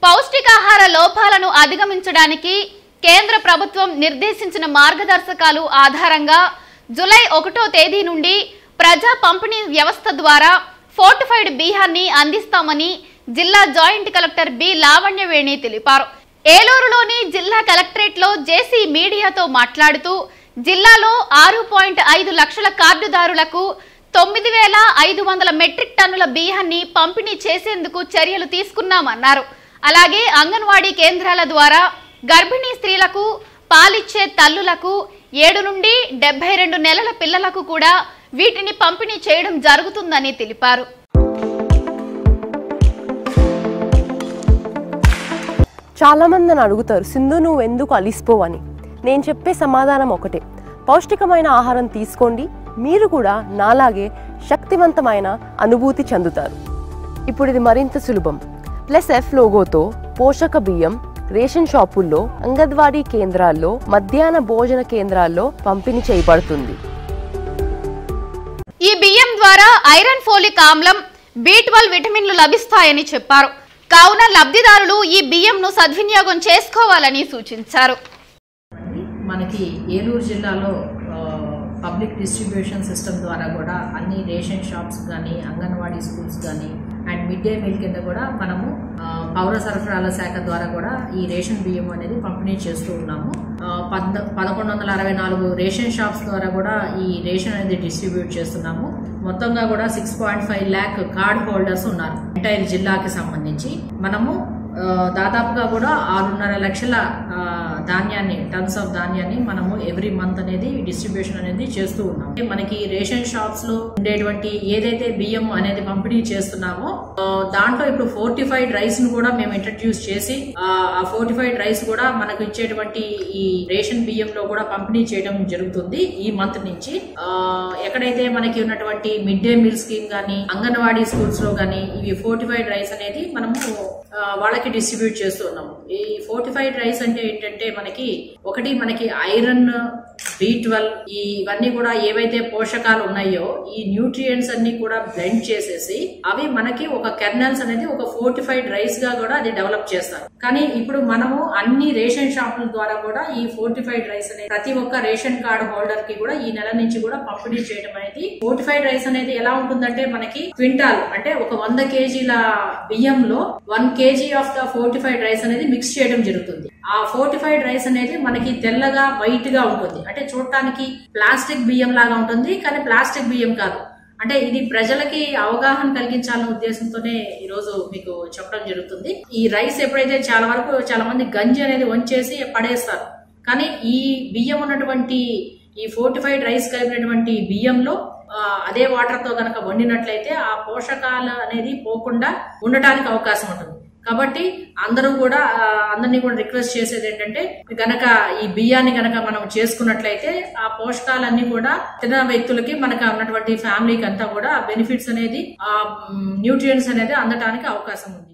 పౌష్టికాహార లోపాలను అధిగమించడానికి కేంద్ర ప్రభుత్వం నిర్దేశించిన మార్గదర్శకాలు ఆధారంగా జులై ఒకటో తేదీ నుండి ప్రజా పంపిణీ వ్యవస్థ ద్వారా ఫోర్టిఫైడ్ బియ్యాన్ని అందిస్తామని జిల్లా జాయింట్ కలెక్టర్ బి లావణ్యవేణి తెలిపారు ఏలూరులోని జిల్లా కలెక్టరేట్లో జేసీ మీడియాతో మాట్లాడుతూ జిల్లాలో ఆరు పాయింట్ ఐదు లక్షల కార్డుదారులకు తొమ్మిది వేల ఐదు వందల మెట్రిక్ టన్నుల బియ్యాన్ని పంపిణీ చేసేందుకు చర్యలు తీసుకున్నామన్నారు అలాగే అంగన్వాడీ కేంద్రాల ద్వారా గర్భిణీ స్త్రీలకు పాలిచ్చే తల్లులకు ఏడు నుండి డెబ్బై రెండు నెలల పిల్లలకు కూడా వీటిని పంపిణీ చేయడం జరుగుతుందని తెలిపారు చాలామంది నన్ను అడుగుతారు సింధు నువ్వు ఎందుకు అలిసిపోవని నేను చెప్పే సమాధానం ఒకటే పౌష్టికమైన ఆహారం తీసుకోండి మీరు కూడా నాలాగే శక్తివంతమైన అనుభూతి చెందుతారు ఇప్పుడు ఇది మరింత సులభం ప్లస్ ఎఫ్ లోగోతో పోషక బియ్యం రేషన్ షాపుల్లో అంగన్వాడీ కేంద్రాల్లో మధ్యాహ్న భోజన కేంద్రాల్లో పంపిణీ చేయబడుతుంది ఈ బియ్యం ద్వారా ఐరన్ ఫోలిక్ ఆమ్లం బి ట్వెల్వ్ విటమిన్లు లభిస్తాయని చెప్పారు కావున లబ్ధిదారులు ఈ బియ్యంను సద్వినియోగం చేసుకోవాలని సూచించారు మనకి ఏలూరు జిల్లాలో ఆ, పబ్లిక్ డిస్ట్రిబ్యూషన్ సిస్టమ్ ద్వారా కూడా అన్ని రేషన్ షాప్స్ కానీ అంగన్వాడీ స్కూల్స్ కానీ అండ్ మిడ్ డే మీల్ కింద కూడా మనము ఆ, పౌర సరఫరాల శాఖ ద్వారా కూడా ఈ రేషన్ బియ్యం అనేది పంపిణీ చేస్తూ ఉన్నాము ఆ, పద్ద పదకొండు వందల అరవై నాలుగు రేషన్ షాప్స్ ద్వారా కూడా ఈ రేషన్ అనేది డిస్ట్రిబ్యూట్ చేస్తున్నాము మొత్తంగా కూడా six point five lakh card holders ఉన్నారు ఎంటైర్ జిల్లాకి సంబంధించి మనము ఆ, దాదాపుగా కూడా ఆరున్నర లక్షల ఆ, ధాన్యాన్ని టన్స్ ఆఫ్ ధాన్యాన్ని మనము ఎవ్రీ మంత్ అనేది డిస్ట్రిబ్యూషన్ అనేది చేస్తూ ఉన్నాం మనకి రేషన్ షాప్స్ లో ఉండేటువంటి ఏదైతే బియ్యం అనేది పంపిణీ చేస్తున్నామో ఆ, దాంట్లో ఇప్పుడు ఫోర్టిఫైడ్ రైస్ ను కూడా మేము ఇంట్రడ్యూస్ చేసి ఆ ఫోర్టిఫైడ్ రైస్ కూడా మనకు ఇచ్చేటువంటి ఈ రేషన్ బియ్యంలో కూడా పంపిణీ చేయడం జరుగుతుంది ఈ మంత్ నుంచి ఆ, ఎక్కడైతే మనకి ఉన్నటువంటి మిడ్ డే మీల్ స్కీమ్ గానీ అంగన్వాడీ స్కూల్స్ లో గానీ ఇవి ఫోర్టిఫైడ్ రైస్ అనేది మనము ఆ, వాళ్ళకి డిస్ట్రిబ్యూట్ చేస్తున్నాము ఈ ఫోర్టిఫైడ్ రైస్ అంటే ఏంటంటే మనకి ఒకటి మనకి ఐరన్ బి ట్వెల్వ్ ఇవన్నీ కూడా ఏవైతే పోషకాలు ఉన్నాయో ఈ న్యూట్రియంట్స్ అన్ని కూడా బ్లెండ్ చేసేసి అవి మనకి ఒక కెర్నల్స్ అనేది ఒక ఫోర్టిఫైడ్ రైస్ గా కూడా అది డెవలప్ చేస్తారు కానీ ఇప్పుడు మనము అన్ని రేషన్ షాపుల ద్వారా కూడా ఈ ఫోర్టిఫైడ్ రైస్ అనేది ప్రతి ఒక్క రేషన్ కార్డు హోల్డర్ కి కూడా ఈ నెల నుంచి కూడా పంపిణీ చేయడం అనేది ఫోర్టిఫైడ్ రైస్ అనేది ఎలా ఉంటుందంటే మనకి క్వింటాల్ అంటే ఒక వంద కేజీల బియ్యంలో one KG of the fortified rice అనేది మిక్స్ చేయడం జరుగుతుంది ఆ ఫోర్టిఫైడ్ రైస్ అనేది మనకి తెల్లగా వైట్ గా ఉంటుంది అంటే చూడటానికి ప్లాస్టిక్ బియ్యం లాగా ఉంటుంది కానీ ప్లాస్టిక్ బియ్యం కాదు అంటే ఇది ప్రజలకి అవగాహన కలిగించాలనే ఉద్దేశంతోనే ఈ రోజు మీకు చెప్పడం జరుగుతుంది ఈ రైస్ ఎప్పుడైతే చాలా వరకు చాలా మంది గంజి అనేది వంచేసి పడేస్తారు కానీ ఈ బియ్యం ఉన్నటువంటి ఈ ఫోర్టిఫైడ్ రైస్ కలిపినటువంటి బియ్యంలో ఆ, అదే వాటర్ తో గనక వండినట్లయితే ఆ పోషకాలు అనేది పోకుండా ఉండటానికి అవకాశం ఉంటుంది కాబట్టి అందరూ కూడా ఆ, అందరినీ కూడా రిక్వెస్ట్ చేసేది ఏంటంటే గనక ఈ బియ్యాన్ని గనక మనం చేసుకున్నట్లయితే ఆ పోషకాలన్నీ కూడా తిన్న వ్యక్తులకి మనకు ఉన్నటువంటి ఫ్యామిలీకి అంతా కూడా బెనిఫిట్స్ అనేది ఆ న్యూట్రియంట్స్ అనేది అందటానికి అవకాశం ఉంది